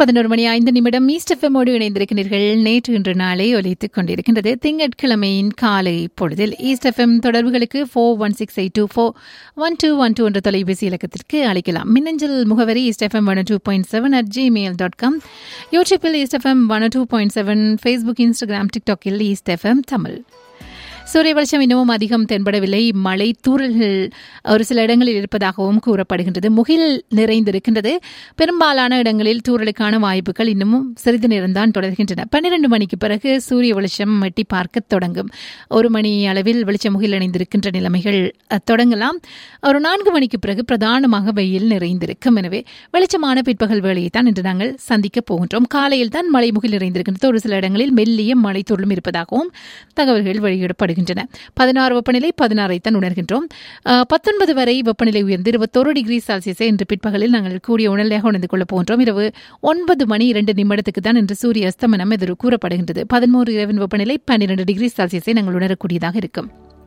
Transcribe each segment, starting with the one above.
பதினோரு மணி ஐந்து நிமிடம் ஈஸ்ட் எஃப்எம்மோடு இணைந்திருக்கிறீர்கள் நேற்று இன்று நாளை ஒலித்துக் கொண்டிருக்கின்றது திங்கட்கிழமையின் காலை பொழுதில் ஈஸ்ட் எஃப்எம் தொடர்புகளுக்கு four one six eight two four one two one two என்ற தொலைபேசி இலக்கத்திற்கு அழைக்கலாம் மின்னஞ்சல் முகவரி East FM one two point seven at Gmail dot com யூடியூப்பில் East FM one two point seven Facebook Instagram டிக்டாக்கில் ஈஸ்ட் எஃப்எம் தமிழ் சூரிய வெளிச்சம் இன்னமும் அதிகம் தென்படவில்லை மழை தூறல்கள் ஒரு சில இடங்களில் இருப்பதாகவும் கூறப்படுகின்றது முகில் நிறைந்திருக்கின்றது பெரும்பாலான இடங்களில் தூறலுக்கான வாய்ப்புகள் இன்னமும் சிறிது நேரம்தான் தொடர்கின்றன பன்னிரண்டு மணிக்கு பிறகு சூரிய வெளிச்சம் எட்டி பார்க்க தொடங்கும் ஒரு மணி அளவில் வெளிச்ச முகில் இணைந்திருக்கின்ற நிலைமைகள் அஹ், தொடங்கலாம் ஒரு நான்கு மணிக்கு பிறகு பிரதானமாக வெயில் நிறைந்திருக்கும் எனவே வெளிச்சமான பிற்பகல் வேளையை தான் இன்று நாங்கள் சந்திக்க போகின்றோம் காலையில் தான் மழை முகில் நிறைந்திருக்கின்றது ஒரு சில இடங்களில் மெல்லிய மழை துருளும் இருப்பதாகவும் தகவல்கள் வெளியிடப்படுகின்றன பதினாறு வெப்பநிலை பதினாறை தான் உணர்கின்றோம் அஹ், பத்தொன்பது வரை வெப்பநிலை உயர்ந்து இருபத்தோரு டிகிரி செல்சியஸை இன்று பிற்பகலில் நாங்கள் கூடிய உணர்நிலையாக உணர்ந்து கொள்ளப் போகின்றோம் இரவு ஒன்பது மணி இரண்டு நிமிடத்துக்கு தான் இன்று சூரிய அஸ்தமனம் எதிர் கூறப்படுகின்றது பதினோரு இரவின் வெப்பநிலை பன்னிரண்டு டிகிரி செல்சியஸை நாங்கள் உணரக்கூடியதாக இருக்கும்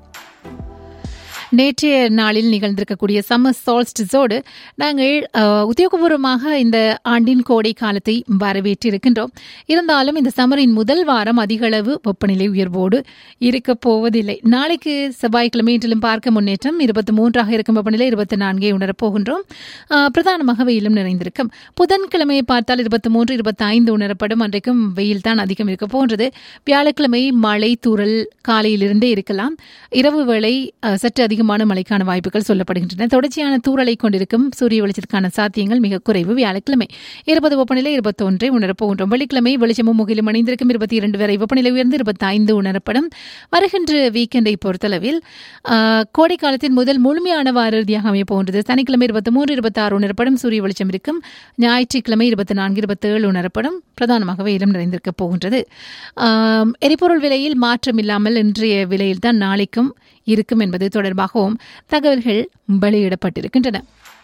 நேற்றைய நாளில் நிகழ்ந்திருக்கக்கூடிய சம்மர் சால்ஸ்டிஸோடு நாங்கள் அஹ், உத்தியோகபூர்வமாக இந்த ஆண்டின் கோடை காலத்தை வரவேற்றிருக்கின்றோம் இருந்தாலும் இந்த சம்மரின் முதல் வாரம் அதிக அளவு வெப்பநிலை உயர்வோடு இருக்கப் போவதில்லை நாளைக்கு செவ்வாய்க்கிழமை இன்றிலும் பார்க்க முன்னேற்றம் இருபத்தி மூன்றாக இருக்கும் வெப்பநிலை இருபத்தி நான்கே உணரப் போகின்றோம் அஹ், பிரதானமாக வெயிலும் நிறைந்திருக்கும் புதன்கிழமையை பார்த்தால் இருபத்தி மூன்று இருபத்தி ஐந்து உணரப்படும் அன்றைக்கும் வெயில் தான் அதிகம் இருக்க போன்றது வியாழக்கிழமை மழை தூறல் காலையிலிருந்தே இருக்கலாம் இரவு வேளை அஹ், சற்று அதிகமான மழைக்கான வாய்ப்புகள் சொல்லப்படுகின்றன தொடர்ச்சியான தூறலை கொண்டிருக்கும் சூரிய வெளிச்சத்துக்கான சாத்தியங்கள் மிக குறைவு வியாழக்கிழமை இருபது வெப்பநிலை இருபத்தொன்றை உணரப்போகின்றோம் வெள்ளிக்கிழமை வெளிச்சமும் முகிலும் அணிந்திருக்கும் இருபத்தி இரண்டு வரை வெப்பநிலை உயர்ந்து இருபத்தி ஐந்து உணரப்படும் வருகின்ற வீக்கெண்டை பொறுத்தளவில் அஹ், கோடை காலத்தின் முதல் முழுமையான வார இறுதியாக அமைய போகின்றது சனிக்கிழமை இருபத்தி மூன்று இருபத்தி ஆறு உணரப்படும் சூரிய வெளிச்சம் இருக்கும் ஞாயிற்றுக்கிழமை இருபத்தி நான்கு இருபத்தி ஏழு உணரப்படும் பிரதானமாக வெயிலும் நிறைந்திருக்க போகின்றது ஆம், எரிபொருள் விலையில் மாற்றம் இல்லாமல் இன்றைய விலையில் தான் நாளைக்கும் இருக்கும் என்பது தொடர்பாகவும் தகவல்கள் வெளியிடப்பட்டிருக்கின்றன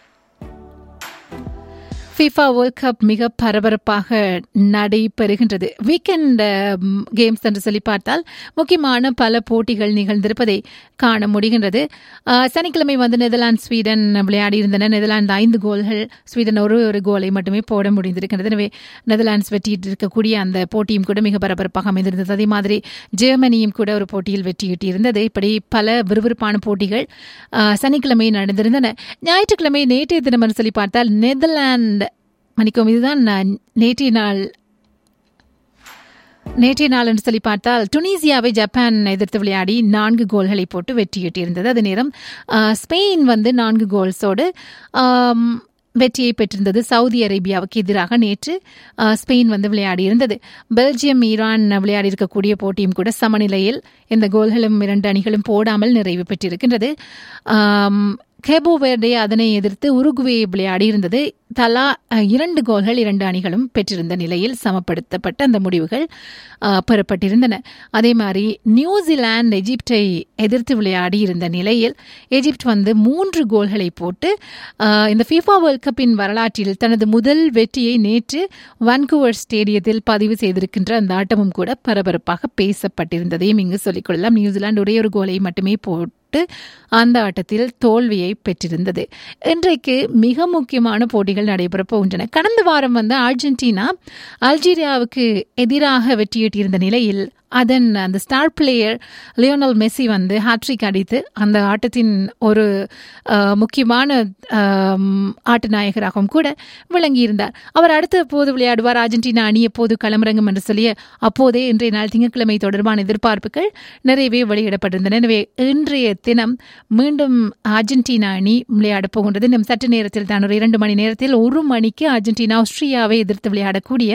FIFA வேர்ல்ட் கப் மிக பரபரப்பாக நடைபெறுகின்றது வீக்கெண்ட் கேம்ஸ் என்று சொல்லி பார்த்தால் முக்கியமான பல போட்டிகள் நிகழ்ந்திருப்பதை காண முடிகின்றது அஹ், சனிக்கிழமை வந்து நெதர்லாந்து ஸ்வீடன் விளையாடி இருந்தன நெதர்லாந்து ஐந்து கோல்கள் ஸ்வீடன் ஒரு ஒரு கோலை மட்டுமே போட முடிந்திருக்கின்றது எனவே நெதர்லாண்ட்ஸ் வெற்றியிட்டு இருக்கக்கூடிய அந்த போட்டியும் கூட மிக பரபரப்பாக அமைந்திருந்தது அதே மாதிரி ஜெர்மனியும் கூட ஒரு போட்டியில் வெற்றியிட்டிருந்தது இப்படி பல விறுவிறுப்பான போட்டிகள் அஹ், சனிக்கிழமை நடந்திருந்தன ஞாயிற்றுக்கிழமை நேற்றைய தினம் என்று சொல்லி பார்த்தால் நெதர்லாந்து மன்னிக்கவும் இதுதான் நான் நேற்றைய நாள் நேற்றைய நாள் என்று சொல்லி பார்த்தால் டுனீசியாவை ஜப்பான் எதிர்த்து விளையாடி நான்கு கோல்களை போட்டு வெற்றியிட்டிருந்தது அதே நேரம் ஆஹ், ஸ்பெயின் வந்து நான்கு கோல்ஸோடு ஆம், வெற்றியை பெற்றிருந்தது சவுதி அரேபியாவுக்கு எதிராக நேற்று ஆஹ், ஸ்பெயின் வந்து விளையாடி இருந்தது பெல்ஜியம் ஈரான் விளையாடி இருக்கக்கூடிய போட்டியும் கூட சமநிலையில் இந்த கோல்களும் இரண்டு அணிகளும் போடாமல் நிறைவு பெற்றிருக்கின்றது ஆம், கேபோ வேர்டே அதனை எதிர்த்து உருகுவே விளையாடி இருந்தது தலா அஹ், இரண்டு கோல்கள் இரண்டு அணிகளும் பெற்றிருந்த நிலையில் சமப்படுத்தப்பட்ட அந்த முடிவுகள் அஹ், பெறப்பட்டிருந்தன அதே மாதிரி நியூசிலாந்து எஜிப்டை எதிர்த்து விளையாடி இருந்த நிலையில் எஜிப்ட் வந்து மூன்று கோல்களை போட்டு அஹ், இந்த FIFA வேர்ல்ட் கப்பின் வரலாற்றில் தனது முதல் வெற்றியை நேற்று வான்கூவர் ஸ்டேடியத்தில் பதிவு செய்திருக்கின்ற அந்த ஆட்டமும் கூட பரபரப்பாக பேசப்பட்டிருந்ததையும் இங்கு சொல்லிக்கொள்ளலாம் நியூசிலாந்து ஒரே ஒரு கோலை மட்டுமே போட்டு அந்த ஆட்டத்தில் தோல்வியை பெற்றிருந்தது இன்றைக்கு மிக முக்கியமான போட்டிகள் நடைபெறப் போகின்றன கடந்த வாரம் வந்து அர்ஜென்டினா அல்ஜீரியாவுக்கு எதிராக வெற்றியீட்டியிருந்த நிலையில் அதன் அந்த ஸ்டார் பிளேயர் லியோனல் மெஸ்ஸி வந்து ஹாட்ரிக் அடித்து அந்த ஆட்டத்தின் ஒரு அஹ், முக்கியமான ஆம், ஆட்ட நாயகராகவும் கூட விளங்கியிருந்தார் அவர் அடுத்த போது விளையாடுவார் அர்ஜென்டினா அணி எப்போது களமிறங்கும் என்று சொல்லிய அப்போதே இன்றைய நாள் திங்கட்கிழமை தொடர்பான எதிர்பார்ப்புகள் நிறையவே வெளியிடப்பட்டிருந்தன எனவே இன்றைய தினம் மீண்டும் அர்ஜென்டினா அணி விளையாடப் போகின்றது இன்னும் சற்று நேரத்தில் தான் ஒரு இரண்டு மணி நேரத்தில் ஒரு மணிக்கு அர்ஜென்டினா ஆஸ்திரியாவை எதிர்த்து விளையாடக்கூடிய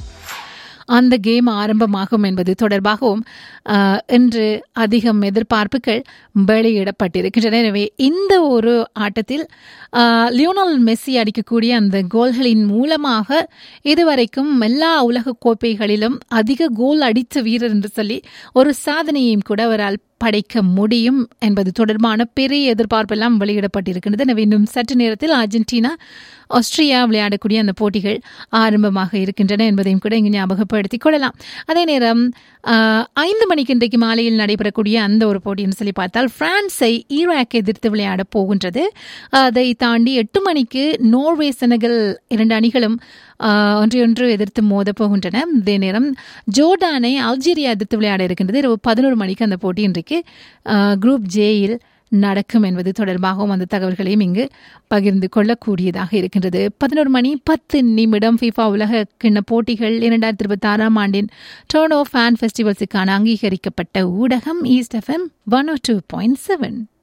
அந்த கேம் ஆரம்பமாகும் என்பது தொடர்பாகவும் ஆஹ், இன்று அதிகம் எதிர்பார்ப்புகள் வெளியிடப்பட்டிருக்கின்றன எனவே இந்த ஒரு ஆட்டத்தில் ஆஹ், லியோனல் மெஸ்ஸி அடிக்கக்கூடிய அந்த கோல்களின் மூலமாக இதுவரைக்கும் எல்லா உலக கோப்பைகளிலும் அதிக கோல் அடித்த வீரர் என்று சொல்லி ஒரு சாதனையையும் கூட அவரால் படைக்க முடியும் என்பது தொடர்பான பெரிய எதிர்பார்ப்பெல்லாம் வெளியிடப்பட்டிருக்கின்றது எனவே இன்னும் சற்று நேரத்தில் அர்ஜென்டினா ஆஸ்திரியா விளையாடக்கூடிய அந்த போட்டிகள் ஆரம்பமாக இருக்கின்றன என்பதையும் கூட இங்கு ஞாபகப்படுத்திக் கொள்ளலாம் அதே நேரம் ஆஹ், ஐந்து மணிக்கு இன்றைக்கு மாலையில் நடைபெறக்கூடிய அந்த ஒரு போட்டின்னு சொல்லி பார்த்தால் பிரான்ஸை ஈராக் எதிர்த்து விளையாட போகின்றது அதை தாண்டி எட்டு மணிக்கு நோர்வே செனகல் இரண்டு அணிகளும் ஆஹ், ஒன்றையொன்று எதிர்த்து மோதப் போகின்றன இதே நேரம் ஜோர்டானை அல்ஜீரியா எதிர்த்து விளையாட இருக்கின்றது இரவு பதினோரு மணிக்கு அந்த போட்டி இன்றைக்கு ஆஹ், குரூப் ஜேயில் நடக்கும் என்பது தொடர்பாகவும் அந்த தகவல்களையும் இங்கு பகிர்ந்து கொள்ளக்கூடியதாக இருக்கின்றது பதினோரு மணி பத்து நிமிடம் ஃபிஃபா உலக கிண்ண போட்டிகள் இரண்டாயிரத்தி இருபத்தி ஆறாம் ஆண்டின் டோனோ ஃபேன் ஃபெஸ்டிவல்ஸுக்கான அங்கீகரிக்கப்பட்ட ஊடகம் East FM one O two point seven